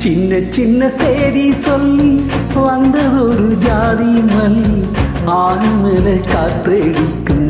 சின்ன சின்ன சேதி சொல்லி வந்ததொரு ஜாதி மல்லி ஆண்மல காத்தடிக்கும்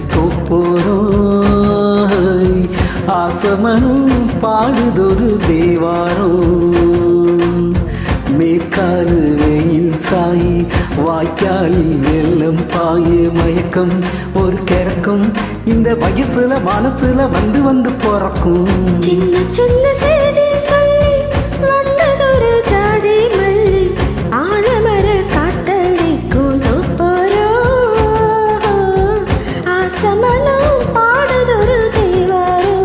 தோப்போரோய் ஆசமனும் பாடுதொரு தேவாரம் மேற்காலு வெயில் சாயி வாய்க்காலில் வெள்ளம் பாய மயக்கம் ஒரு கிறக்கம் இந்த வயசுல மனசுல வந்து வந்து பிறக்கும் சின்ன சின்ன செய்தி சொல்லி வந்ததொரு ஜாதி மல்லி ஆழமர காத்தடிக்கும் தோப்போரோ ஆசமனம் பாடுதொரு தேவாரோ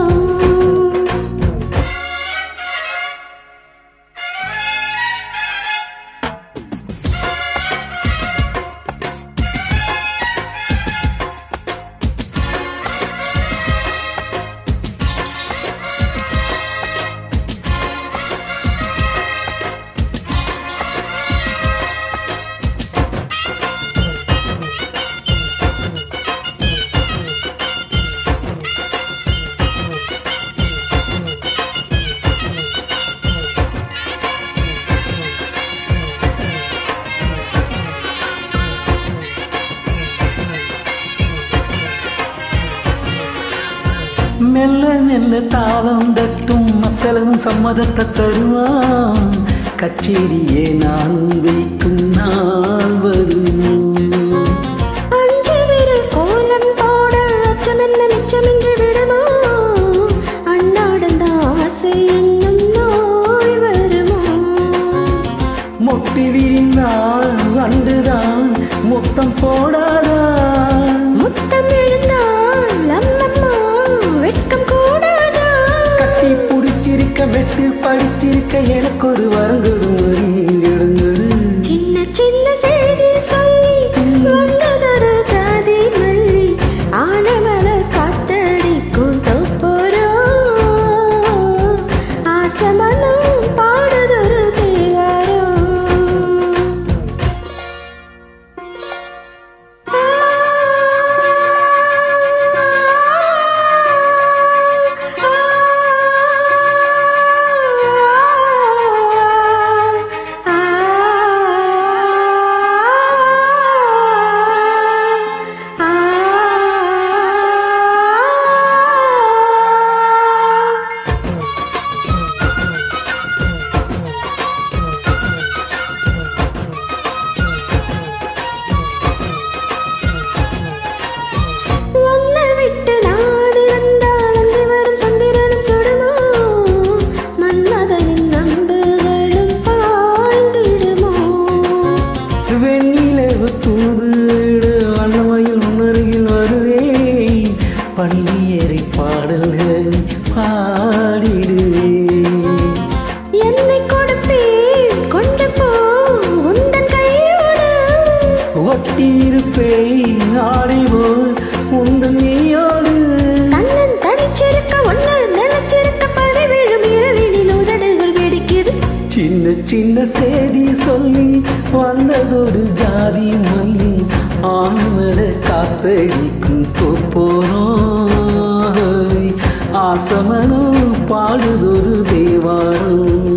மெல்ல மெல்ல தாளம் தட்டும் மக்களும் சம்மதத்தை தருவான் கச்சேரியே நான் வைக்கும் நாள் வருமோ அஞ்சு விரல் கோலம் போட அச்சமென்ன மிச்சமின்றி விடுமோ அண்ணாடந்த ஆசை என்னும் நோய் வருமோ மொட்டி விரிந்தால் வண்டுதான் முத்தம் போடாதா முத்தம் எழுந்தால் அம்மம்மா வெட்கம் கூடாதா கட்டி பிடிச்சிருக்க வெட்டு படிச்சிருக்க எனக்கு ஒரு வரங்கடும் எடுங்கடு சின்ன சின்ன செய்தி சொல்லி வந்ததொரு ஜாதி மல்லி ஆனமல காத்தடிக்கும் தோப்போரோ ஆசமனம் பாடுதொரு தேவாரோ உன்னை விட்டு நான் இருந்தால் அங்கே வரும் சந்திரனும் சுடுமோ மன்மதனின் அம்புகளும் பாய்ந்திடுமோ வெண்ணிலவு தூது வண்ணமையில் உணர்வில் வருவேன் பள்ளியறை பாடல்கள் பாடிடுவேன் என்னை கொடுப்பேன் கொண்டு போ உந்தன் கையோடு ஒட்டி இருப்பேன் ஆடிவோர் உண்டு நீயோடு தன்னன் தனிச்சிருக்க ஒன்று நினைச்சிருக்க படை விழும் இரவினில் உதடுகள் வெடிக்குது சின்ன சின்ன செய்தி சொல்லி வந்ததொரு ஜாதி மல்லி ஆண்மர காத்தடிக்கும் போனோய் ஆசமனும் பாடுதொரு தேவாரம்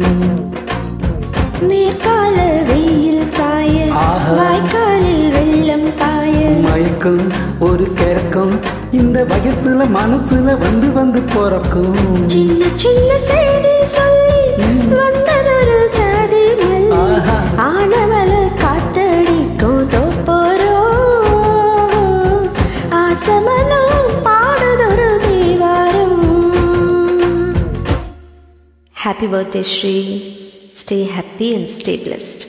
மேற்கால வெயில் சாய ஆஹா. வாய்க்காலில் வெள்ளம் பாய மயக்கம் ஒரு கிறக்கம் இந்த வயசுல மனசுல வந்து வந்து பிறக்கும் சின்ன சின்ன செய்தி சொல்லி வந்ததொரு ஜாதி மல்லி ஆஹா. ஆனவள காத்தடிக்கும் தோப்போரோ ஆசமனம் பாடுதொரு தேவாரம் happy birthday Sri stay happy and stay blessed